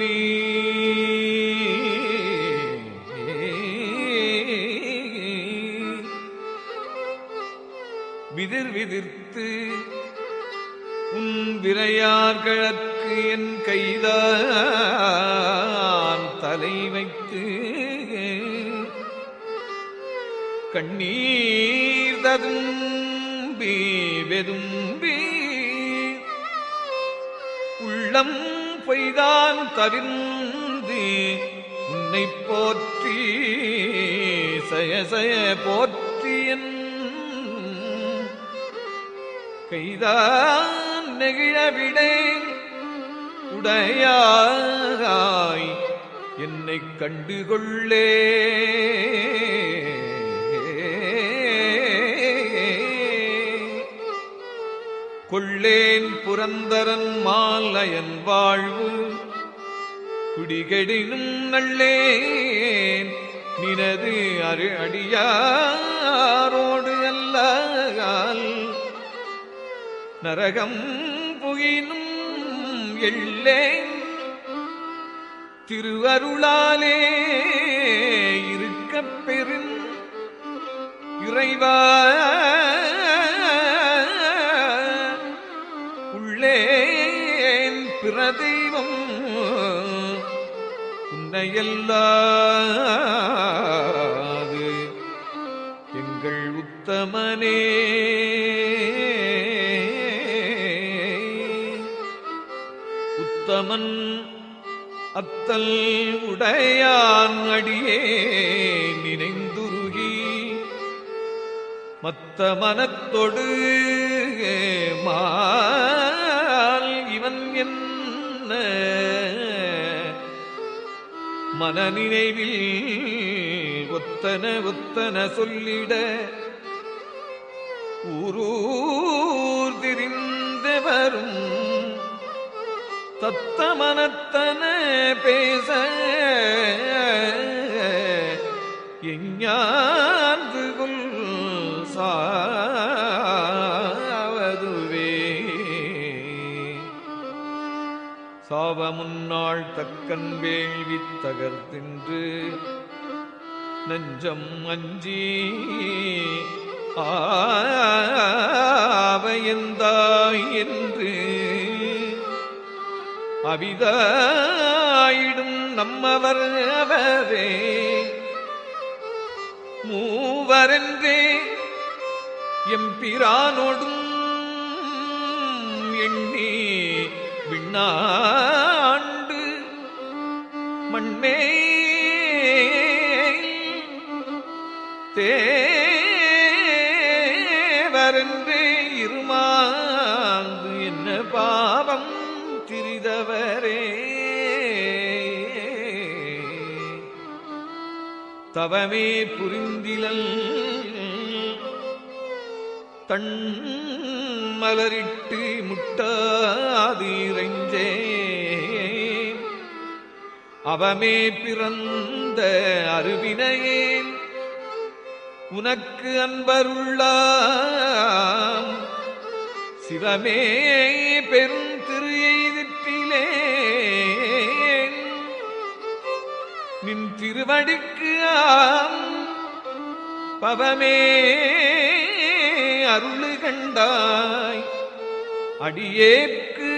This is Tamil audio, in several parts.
சொல்லி விதிர் விதிர்த்து உன் விரையார்களற்கு என் கைதான் தலை வைத்து கண்ணீர் ததும்பி வெதும்பி உள்ளம் பொய்தான் தவிர்ந்து உன்னை போற்றி சயசய போற்றி என் கைதான் நெகிழவிடேன் உடையாய் என்னை கண்டுகொள்ளே கொள்ளேன் புரந்தரன் மாலயன் வாழ்வு குடிகெடினும் நல்லேன் நினது அரு அடியாரோடு அல்லால் நரகம் புகினும் எள்ளேன் திருவருளாலே இருக்கப் பெறும் இறைவா உள்ளேன் பிரதெய்வம் உன்னையல்லாது எங்கள் உத்தமனே உத்தமன் அத்தல் உடையான் அடியே நினைந்துருகி மத்த மனத்தொடு மால் இவன் என்ன மனநினைவில் ஒத்தன ஒத்தன சொல்லிட ஊரூர் திரிந்து வரும் தத்த மனத்தன பேச எஞ்ஞாந்து கொல் சாவதுவே சாவமுன்னாள் தக்கன் வேள்வி தகர்த்தின்று நஞ்சம் அஞ்சி ஆவையந்தாய் என்று அவிதாயிடும் நம்மவர் அவரே மூவரென்றே எம்பிரானோடும் எண்ணி விண்ணாண்டு மண்மே தேவரென்றே இருமாந்து என்ன பாவம் திரிதவரே தவமே புரிந்திலல் தன் மலரிட்டு முட்டாதீரைஞ்சே அவமே பிறந்த அருவினையேன் உனக்கு அன்பருள்ளாம் சிவமே பெரும் திரு எய்திற்றிலே நின் திருவடிக்கு ஆம் பவமே அருளு கண்டாய் அடியேற்கு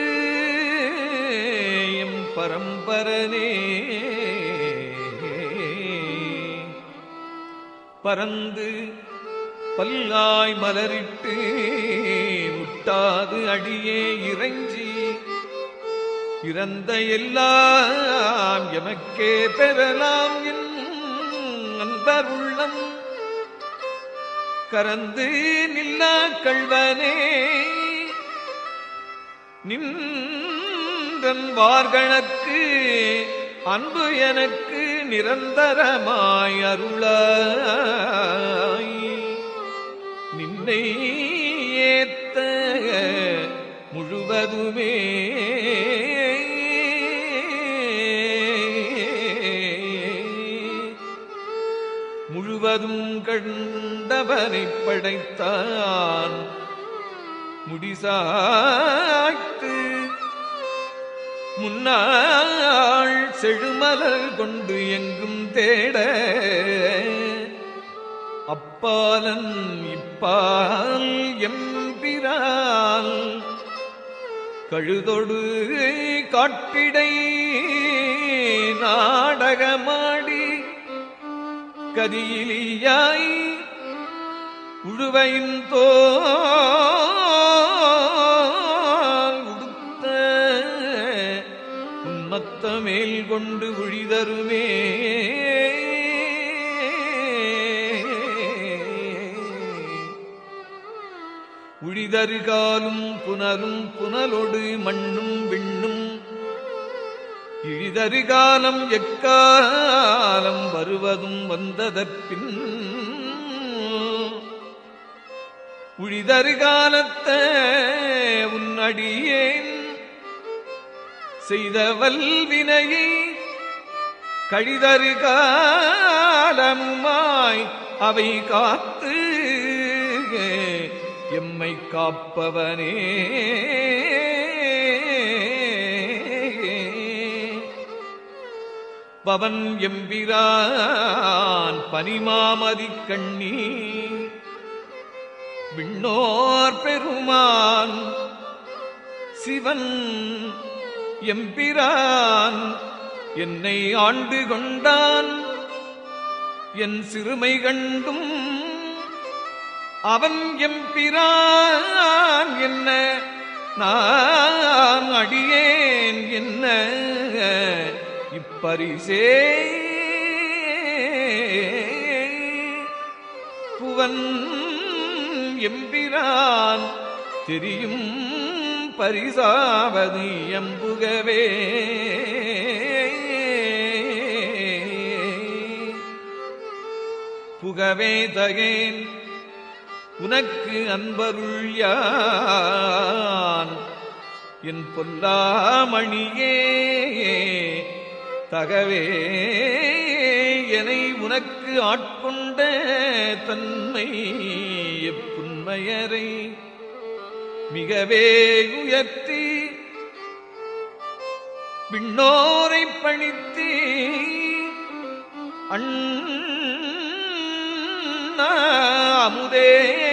எம் பரம்பரனே பறந்து பல்லாய் மலரிட்டு முட்டாது அடியே இறைஞ்சி இறந்த எல்லாம் எமக்கே பெறலாம் என் அன்பர் உள்ளம் கரந்து நில்லா கள்வனே நின்றன் வார்களுக்கு அன்பு எனக்கு நிரந்தரமாய் அருளாய் நின்னை ஏத்த முழுவதுமே முழுவதும் கண்டவனை படைத்தான் முடிசாய்த்து முன்னாள் செழுமலர் கொண்டு எங்கும் தேட அப்பாலன் இப்பால் எம்பிரால் கழுதொடு காட்டிடை நாடகமாடி கதியிலியாய் உழுவையின் தோல் உடுத்த உன்மத்த மேல் கொண்டு உழிதருமே உழிதருகாலும் புனலும் புனலொடு மண்ணும் விண்ணும் இழிதருகாலம் எக்காலம் வருவதும் வந்ததற்பின் உழிதருகாலத்த உன் அடியேன் செய்த வல்வினையை கழிதருகாலமுமாய் அவை காத்து எம்மை காப்பவனே பவன் எம்பிரான் பனிமாமதி கண்ணி விண்ணோர் பெருமான் சிவன் எம்பிரான் என்னை ஆண்டு கொண்டான் என் சிறுமை கண்டும் அவன் எம்பிரான் என்ன நான் அடியேன் என்ன இப்பரிசே புவன் எம்பிரான் தெரியும் பரிசாவது எம்புகவே புகவே தகேன் உனக்கு அன்பருள் யான் என் பொல்லாமணியே தகவே என்னை உனக்கு ஆட்கொண்ட தன்மை எப்புண்மையரை மிகவே உயர்த்தி விண்ணோரை பணித்தி அண்ணா அமுதே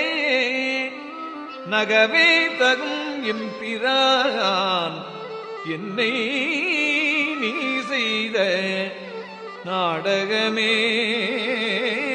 நகவே தகும் எம்பிரான் என்னை நீ செய்த நாடகமே